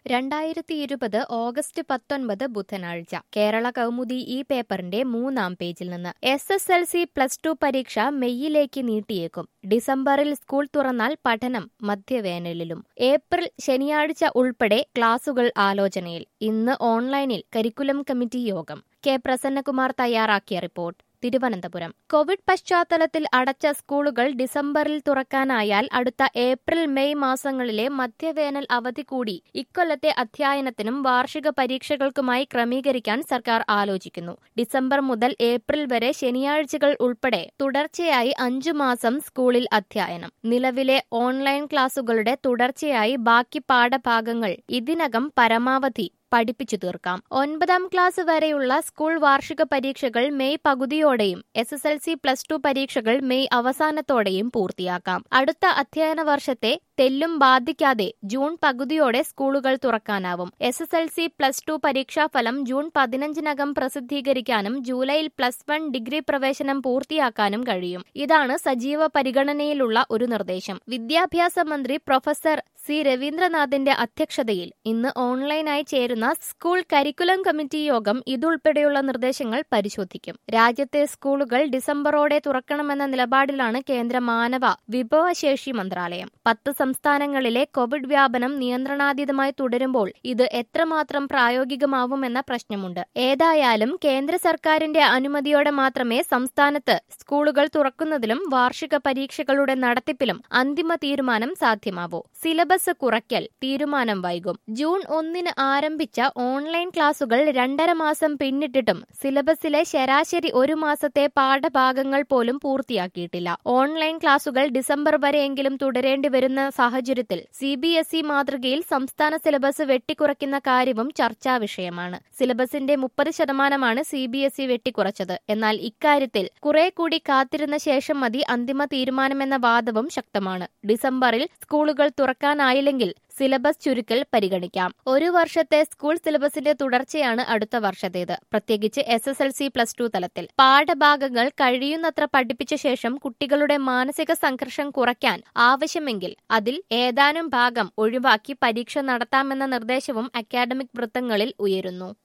രണ്ടായിരത്തി ഇരുപത് ഓഗസ്റ്റ് പത്തൊൻപത് ബുധനാഴ്ച കേരള കൗമുദി ഈ പേപ്പറിന്റെ മൂന്നാം പേജിൽ നിന്ന് S S L C plus two പരീക്ഷ മെയ്യിലേക്ക് നീട്ടിയേക്കും ഡിസംബറിൽ സ്കൂൾ തുറന്നാൽ പഠനം മധ്യവേനലിലും ഏപ്രിൽ ശനിയാഴ്ച ഉൾപ്പെടെ ക്ലാസുകൾ ആലോചനയിൽ ഇന്ന് ഓൺലൈനിൽ കരിക്കുലം കമ്മിറ്റി യോഗം കെ പ്രസന്നകുമാർ തയ്യാറാക്കിയ റിപ്പോർട്ട് തിരുവനന്തപുരം കോവിഡ് പശ്ചാത്തലത്തിൽ അടച്ച സ്കൂളുകൾ ഡിസംബറിൽ തുറക്കാനായാൽ അടുത്ത ഏപ്രിൽ മെയ് മാസങ്ങളിലെ മധ്യവേനൽ അവധി കൂടി ഇക്കൊല്ലത്തെ അധ്യയനത്തിനും വാർഷിക പരീക്ഷകൾക്കുമായി ക്രമീകരിക്കാൻ സർക്കാർ ആലോചിക്കുന്നു ഡിസംബർ മുതൽ ഏപ്രിൽ വരെ ശനിയാഴ്ചകൾ ഉൾപ്പെടെ തുടർച്ചയായി അഞ്ചു മാസം സ്കൂളിൽ അധ്യയനം നിലവിലെ ഓൺലൈൻ ക്ലാസുകളുടെ തുടർച്ചയായി ബാക്കി പാഠഭാഗങ്ങൾ ഇതിനകം പരമാവധി പഠിപ്പിച്ചു തീർക്കാം ഒൻപതാം ക്ലാസ് വരെയുള്ള സ്കൂൾ വാർഷിക പരീക്ഷകൾ മെയ് പകുതിയോടെയും S S L C plus two പരീക്ഷകൾ മെയ് അവസാനത്തോടെയും പൂർത്തിയാക്കാം അടുത്ത അധ്യയന വർഷത്തെ തെല്ലും ബാധിക്കാതെ ജൂൺ പകുതിയോടെ സ്കൂളുകൾ തുറക്കാനാവും S S L C plus two പരീക്ഷാഫലം ജൂൺ പതിനഞ്ചിനകം പ്രസിദ്ധീകരിക്കാനും ജൂലൈയിൽ പ്ലസ് വൺ ഡിഗ്രി പ്രവേശനം പൂർത്തിയാക്കാനും കഴിയും ഇതാണ് സജീവ പരിഗണനയിലുള്ള ഒരു നിർദ്ദേശം വിദ്യാഭ്യാസ മന്ത്രി പ്രൊഫസർ സി രവീന്ദ്രനാഥിന്റെ അധ്യക്ഷതയിൽ ഇന്ന് ഓൺലൈനായി ചേരുന്ന സ്കൂൾ കരിക്കുലം കമ്മിറ്റി യോഗം ഇതുൾപ്പെടെയുള്ള നിർദ്ദേശങ്ങൾ പരിശോധിക്കും രാജ്യത്തെ സ്കൂളുകൾ ഡിസംബറോടെ തുറക്കണമെന്ന നിലപാടിലാണ് കേന്ദ്ര മാനവ വിഭവശേഷി മന്ത്രാലയം പത്ത് സംസ്ഥാനങ്ങളിലെ കോവിഡ് വ്യാപനം നിയന്ത്രണാതീതമായി തുടരുമ്പോൾ ഇത് എത്രമാത്രം പ്രായോഗികമാവുമെന്ന പ്രശ്നമുണ്ട് ഏതായാലും കേന്ദ്ര സർക്കാരിന്റെ അനുമതിയോടെ മാത്രമേ സംസ്ഥാനത്ത് സ്കൂളുകൾ തുറക്കുന്നതിലും വാർഷിക പരീക്ഷകളുടെ നടത്തിപ്പിലും അന്തിമ തീരുമാനം സാധ്യമാവൂ സിലബസ് കുറയ്ക്കൽ തീരുമാനം വൈകും ജൂൺ ഒന്നിന് ആരംഭിച്ച ഓൺലൈൻ ക്ലാസുകൾ രണ്ടര മാസം പിന്നിട്ടിട്ടും സിലബസിലെ ശരാശരി ഒരു മാസത്തെ പാഠഭാഗങ്ങൾ പോലും പൂർത്തിയാക്കിയിട്ടില്ല ഓൺലൈൻ ക്ലാസുകൾ ഡിസംബർ വരെയെങ്കിലും തുടരേണ്ടി വരുന്ന സാഹചര്യത്തിൽ സി ബി എസ് ഇ മാതൃകയിൽ സംസ്ഥാന സിലബസ് വെട്ടിക്കുറയ്ക്കുന്ന കാര്യവും ചർച്ചാ വിഷയമാണ് സിലബസിന്റെ മുപ്പത് ശതമാനമാണ് സി ബി എസ് ഇ വെട്ടിക്കുറച്ചത് എന്നാൽ ഇക്കാര്യത്തിൽ കുറെ കൂടി കാത്തിരുന്ന ശേഷം മതി അന്തിമ തീരുമാനമെന്ന വാദവും ശക്തമാണ് ഡിസംബറിൽ സ്കൂളുകൾ തുറക്കാനായില്ലെങ്കിൽ സിലബസ് ചുരുക്കൽ പരിഗണിക്കാം ഒരു വർഷത്തെ സ്കൂൾ സിലബസിന്റെ തുടർച്ചയാണ് അടുത്ത വർഷത്തേത് പ്രത്യേകിച്ച് S S L C plus two തലത്തിൽ പാഠഭാഗങ്ങൾ കഴിയുന്നത്ര പഠിപ്പിച്ച ശേഷം കുട്ടികളുടെ മാനസിക സംഘർഷം കുറയ്ക്കാൻ ആവശ്യമെങ്കിൽ അതിൽ ഏതാനും ഭാഗം ഒഴിവാക്കി പരീക്ഷ നടത്താമെന്ന നിർദ്ദേശവും അക്കാഡമിക് വൃത്തങ്ങളിൽ ഉയരുന്നു